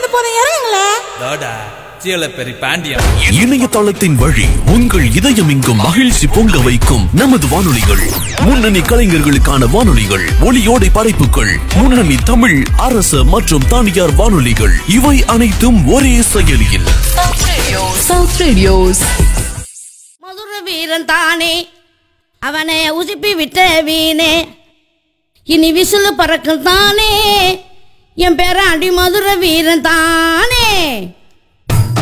வந்து போதும் இறங்குங்களேன் தோடா சீலப்பெரி பாண்டியன் இணையதளத்தின் வழி உங்கள் இதயம் எங்கும் மகிழ்ச்சி பொங்க வைக்கும் நமது வானொலிகள் முன்னணி கலைஞர்களுக்கான வானொலிகள் ஒளியோடை படைப்புகள் முன்னணி தமிழ் அரசு மற்றும் தனியார் வானொலிகள் இவை அனைத்தும் ஒரே செயலியில் South Radios. மதுர வீரன் தானே அவனை உசுப்பி விட்ட வீணே இனி விசிலு பறக்கும் தானே என் பேராண்டி மதுர வீரன் தானே